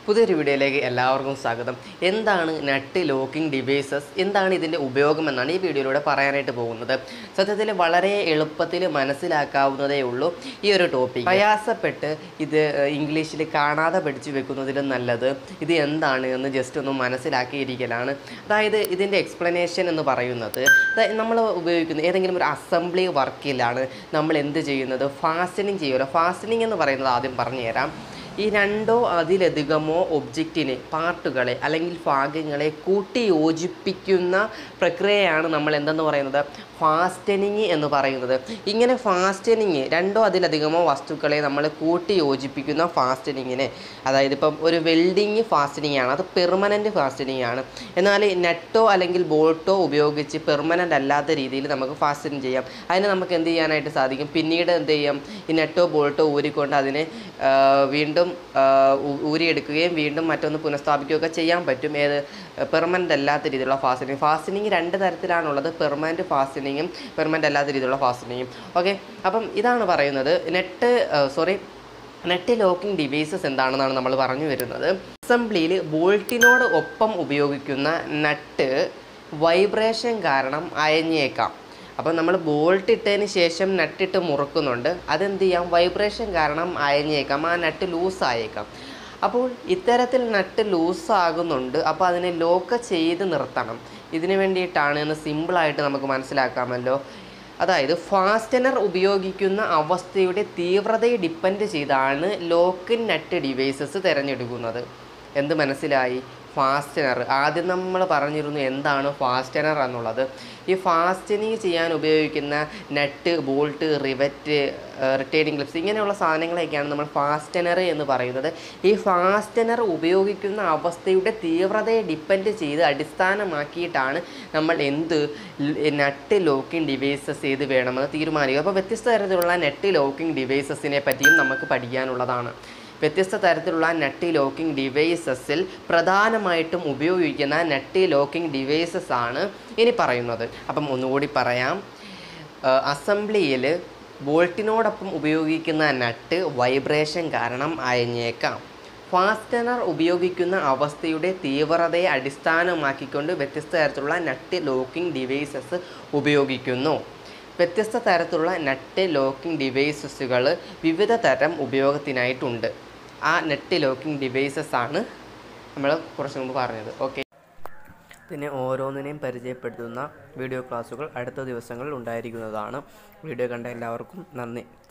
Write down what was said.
പുതിയൊരു വീഡിയോയിലേക്ക് എല്ലാവർക്കും സ്വാഗതം എന്താണ് നട്ട് ലോക്കിംഗ് ഡിവൈസസ് എന്താണ് ഇതിൻ്റെ ഉപയോഗം എന്നാണ് ഈ വീഡിയോയിലൂടെ പറയാനായിട്ട് പോകുന്നത് സത്യത്തിൽ വളരെ എളുപ്പത്തിൽ മനസ്സിലാക്കാവുന്നതേ ഉള്ളൂ ഈ ഒരു ടോപ്പിക് പ്രയാസപ്പെട്ട് ഇത് ഇംഗ്ലീഷിൽ കാണാതെ പഠിച്ചു വെക്കുന്നതിലും നല്ലത് ഇത് എന്താണ് എന്ന് ജസ്റ്റ് ഒന്ന് മനസ്സിലാക്കിയിരിക്കലാണ് അതായത് ഇതിൻ്റെ എക്സ്പ്ലനേഷൻ എന്ന് പറയുന്നത് നമ്മൾ ഉപയോഗിക്കുന്ന ഏതെങ്കിലും ഒരു അസംബ്ലി വർക്കിലാണ് നമ്മൾ എന്ത് ചെയ്യുന്നത് ഫാസ്റ്റനിങ് ചെയ്യുമല്ലോ ഫാസ്റ്റനിങ് എന്ന് പറയുന്നത് ആദ്യം പറഞ്ഞുതരാം ഈ രണ്ടോ അതിലധികമോ ഒബ്ജക്റ്റിനെ പാർട്ടുകളെ അല്ലെങ്കിൽ ഭാഗങ്ങളെ കൂട്ടി യോജിപ്പിക്കുന്ന പ്രക്രിയയാണ് നമ്മൾ എന്തെന്ന് പറയുന്നത് ഫാസ്റ്റനിങ് എന്ന് പറയുന്നത് ഇങ്ങനെ ഫാസ്റ്റനിങ് രണ്ടോ അതിലധികമോ വസ്തുക്കളെ നമ്മൾ കൂട്ടി യോജിപ്പിക്കുന്ന ഫാസ്റ്റനിങ്ങിനെ അതായത് ഇപ്പം ഒരു വെൽഡിങ് ഫാസ്റ്റനിങ് ആണ് അത് പെർമനൻറ്റ് ഫാസ്റ്റനിങ് ആണ് എന്നാൽ നെട്ടോ അല്ലെങ്കിൽ ബോൾട്ടോ ഉപയോഗിച്ച് പെർമനൻ്റ് അല്ലാത്ത രീതിയിൽ നമുക്ക് ഫാസ്റ്റനിങ് ചെയ്യാം അതിന് നമുക്ക് എന്ത് ചെയ്യാനായിട്ട് സാധിക്കും പിന്നീട് എന്ത് ചെയ്യാം ഈ നെട്ടോ ബോൾട്ടോ ഊരിക്കൊണ്ട് അതിനെ ആ, വീണ്ടും ആ, ഊ- ഊരിയെടുക്കുകയും വീണ്ടും മറ്റൊന്ന് പുനഃസ്ഥാപിക്കുകയൊക്കെ ചെയ്യാൻ പറ്റും ഏത് പെർമനൻ്റ് അല്ലാത്ത രീതിയിലുള്ള ഫാസ്റ്റനിങ് ഫാസ്റ്റനിങ് രണ്ട് തരത്തിലാണുള്ളത് പെർമനൻറ്റ് ഫാസ്റ്റനിങ്ങും പെർമനൻ്റ് അല്ലാത്ത രീതിയിലുള്ള ഫാസ്റ്റനിങ്ങും ഓക്കെ അപ്പം ഇതാണ് പറയുന്നത് nut sorry nut locking devices എന്താണെന്നാണ് നമ്മൾ പറഞ്ഞു വരുന്നത് അസംബ്ലിയിൽ ബോൾട്ടിനോട് ഒപ്പം ഉപയോഗിക്കുന്ന നട്ട് വൈബ്രേഷൻ കാരണം അയഞ്ഞേക്കാം അപ്പം നമ്മൾ ബോൾട്ട് ഇട്ടതിന് ശേഷം നട്ടിട്ട് മുറുക്കുന്നുണ്ട് അതെന്ത് ചെയ്യാം വൈബ്രേഷൻ കാരണം അയഞ്ഞേക്കാം ആ നട്ട് ലൂസ് ആയേക്കാം അപ്പോൾ ഇത്തരത്തിൽ നട്ട് ലൂസ് ആകുന്നുണ്ട് അപ്പോൾ അതിനെ ലോക്ക് ചെയ്ത് നിർത്തണം ഇതിന് വേണ്ടിയിട്ടാണ് എന്ന് സിമ്പിളായിട്ട് നമുക്ക് മനസ്സിലാക്കാമല്ലോ അതായത് ഫാസ്റ്റനർ ഉപയോഗിക്കുന്ന അവസ്ഥയുടെ തീവ്രതയെ ഡിപ്പെൻഡ് ചെയ്താണ് ലോക്ക് നട്ട് ഡിവൈസസ് തിരഞ്ഞെടുക്കുന്നത് എന്ത് മനസ്സിലായി ഫാസ്റ്റനർ ആദ്യം നമ്മൾ പറഞ്ഞിരുന്നു എന്താണ് ഫാസ്റ്റനർ എന്നുള്ളത് ഈ ഫാസ്റ്റനിങ് ചെയ്യാൻ ഉപയോഗിക്കുന്ന nut bolt rivet retaining clips ഇങ്ങനെയുള്ള സാധനങ്ങളൊക്കെയാണ് നമ്മൾ ഫാസ്റ്റനർ എന്ന് പറയുന്നത് ഈ ഫാസ്റ്റനർ ഉപയോഗിക്കുന്ന അവസ്ഥയുടെ തീവ്രതയെ ഡിപ്പെൻഡ് ചെയ്ത് അടിസ്ഥാനമാക്കിയിട്ടാണ് നമ്മൾ എന്ത് നട്ട് ലോക്കിംഗ് ഡിവൈസസ് ഏത് വേണമെന്ന് തീരുമാനിക്കുക അപ്പോൾ വ്യത്യസ്ത തരത്തിലുള്ള നെറ്റ് ലോക്കിംഗ് ഡിവൈസസിനെ പറ്റിയും നമുക്ക് പഠിക്കാനുള്ളതാണ് വ്യത്യസ്ത തരത്തിലുള്ള നട്ടി ലോക്കിംഗ് ഡിവൈസസിൽ പ്രധാനമായിട്ടും ഉപയോഗിക്കുന്ന നട്ടി ലോക്കിംഗ് ഡിവൈസസ് ആണ് ഇനി പറയുന്നത് അപ്പം ഒന്നുകൂടി പറയാം അസംബ്ലിയിൽ ബോൾട്ടിനോടൊപ്പം ഉപയോഗിക്കുന്ന നട്ട് വൈബ്രേഷൻ കാരണം അയഞ്ഞേക്കാം ഫാസ്റ്റനർ ഉപയോഗിക്കുന്ന അവസ്ഥയുടെ തീവ്രതയെ അടിസ്ഥാനമാക്കിക്കൊണ്ട് വ്യത്യസ്ത തരത്തിലുള്ള നട്ട് ലോക്കിംഗ് ഡിവൈസസ് ഉപയോഗിക്കുന്നു വ്യത്യസ്ത തരത്തിലുള്ള നട്ട് ലോക്കിംഗ് ഡിവൈസസുകൾ വിവിധ തരം ഉപയോഗത്തിനായിട്ടുണ്ട് ആ നെറ്റ് ലോക്കിംഗ് ഡിവൈസസ് ആണ് നമ്മൾ കുറച്ച് മുമ്പ് പറഞ്ഞത് ഓക്കെ പിന്നെ ഓരോന്നിനെയും പരിചയപ്പെടുത്തുന്ന വീഡിയോ ക്ലാസ്സുകൾ അടുത്ത ദിവസങ്ങളിൽ ഉണ്ടായിരിക്കുന്നതാണ് വീഡിയോ കണ്ട എല്ലാവർക്കും നന്ദി